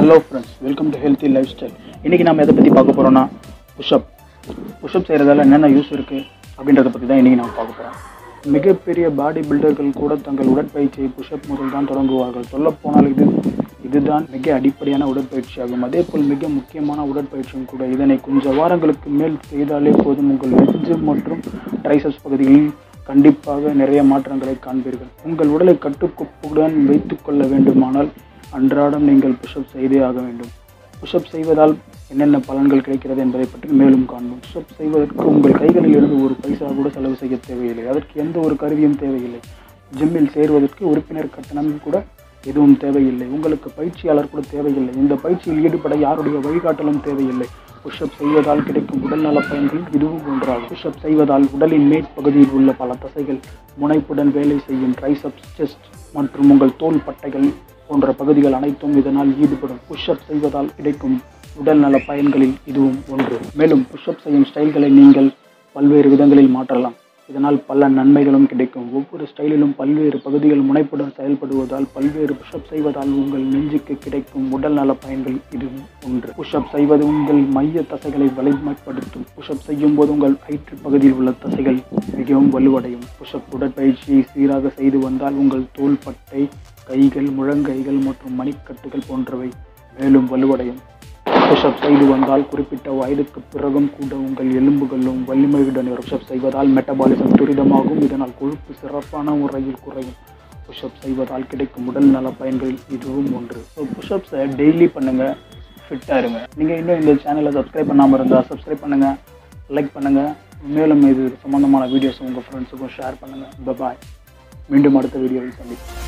hello friends welcome to healthy life style இன்றைக்கி நம்ம எதை பற்றி பார்க்க போகிறோம்னா புஷ்அப் புஷ்அப் செய்கிறதால என்னென்ன யூஸ் இருக்குது அப்படின்றத பற்றி தான் இன்றைக்கி நம்ம பார்க்க போகிறோம் மிகப்பெரிய பாடி பில்டர்கள் கூட தங்கள் உடற்பயிற்சியை புஷ்அப் முதல் தான் தொடங்குவார்கள் சொல்லப்போனால் இது இதுதான் மிக அடிப்படையான உடற்பயிற்சியாகும் அதேபோல் மிக முக்கியமான உடற்பயிற்சியும் கூட இதனை கொஞ்சம் வாரங்களுக்கு மேல் செய்தாலே போதும் உங்கள் நெஞ்சு மற்றும் ட்ரைசப்ஸ் பகுதியில் கண்டிப்பாக நிறைய மாற்றங்களை காண்பீர்கள் உங்கள் உடலை கட்டுக்கோப்புடன் வைத்துக் கொள்ள வேண்டுமானால் அன்றாடம் நீங்கள் புஷ்அப் செய்தே ஆக வேண்டும் புஷ்அப் செய்வதால் என்னென்ன பலன்கள் கிடைக்கிறது என்பதை பற்றி மேலும் காண்போம் புஷ்அப் செய்வதற்கு உங்கள் கைகளில் இருந்து ஒரு பைசா கூட செலவு செய்ய தேவையில்லை அதற்கு எந்த ஒரு கருவியும் தேவையில்லை ஜிம்மில் சேருவதற்கு உறுப்பினர் கட்டணம் கூட எதுவும் தேவையில்லை உங்களுக்கு பயிற்சியாளர் கூட தேவையில்லை இந்த பயிற்சியில் ஈடுபட யாருடைய வழிகாட்டலும் தேவையில்லை புஷ்அப் செய்வதால் கிடைக்கும் உடல்நல பயன்கள் இதுவும் ஒன்றாகும் புஷ்அப் செய்வதால் உடலின் மேற்பகுதியில் உள்ள பல தசைகள் முனைப்புடன் வேலை செய்யும் ட்ரைசப்ஸ் செஸ்ட் மற்றும் உங்கள் தோள் பட்டைகள் போன்ற பகுதிகள் அனைத்தும் இதனால் ஈடுபடும் புஷ்அப் செய்வதால் கிடைக்கும் உடல்நல பயன்களில் இதுவும் ஒன்று மேலும் புஷ்அப் செய்யும் ஸ்டைல்களை நீங்கள் பல்வேறு விதங்களில் மாற்றலாம் இதனால் பல நன்மைகளும் கிடைக்கும் ஒவ்வொரு ஸ்டைலிலும் பல்வேறு பகுதிகள் முனைப்புடன் செயல்படுவதால் பல்வேறு புஷ்அப் செய்வதால் உங்கள் நெஞ்சுக்கு கிடைக்கும் உடல் நல பயன்கள் இதுவும் ஒன்று புஷ்அப் செய்வது உங்கள் மைய தசைகளை வலிமைப்படுத்தும் புஷ்அப் செய்யும் போது உங்கள் வயிற்று பகுதியில் உள்ள தசைகள் மிகவும் வலுவடையும் புஷ்அப் உடற்பயிற்சியை சீராக செய்து வந்தால் உங்கள் தோள்பட்டை கைகள் முழங்கைகள் மற்றும் மணிக்கட்டுகள் போன்றவை மேலும் வலுவடையும் புஷ்அப் செய்து வந்தால் குறிப்பிட்ட வயதுக்கு பிறகும் கூட உங்கள் எலும்புகளும் வலிமையுடன் புஷ்அப் செய்வதால் மெட்டபாலிசம் துரிதமாகும் இதனால் கொழுப்பு சிறப்பான முறையில் குறையும் புஷ்அப் செய்வதால் கிடைக்கும் உடல் நல பயன்களில் இதுவும் ஒன்று ஸோ புஷ்அப்ஸை டெய்லி பண்ணுங்கள் ஃபிட்டாக இருங்க நீங்கள் இன்னும் இந்த சேனலை சப்ஸ்கிரைப் பண்ணாமல் இருந்தால் சப்ஸ்கிரைப் பண்ணுங்கள் லைக் பண்ணுங்கள் மேலும் இது சம்மந்தமான வீடியோஸ் உங்கள் ஃப்ரெண்ட்ஸுக்கும் ஷேர் பண்ணுங்கள் பாய் மீண்டும் அடுத்த வீடியோவில் சந்திப்போம்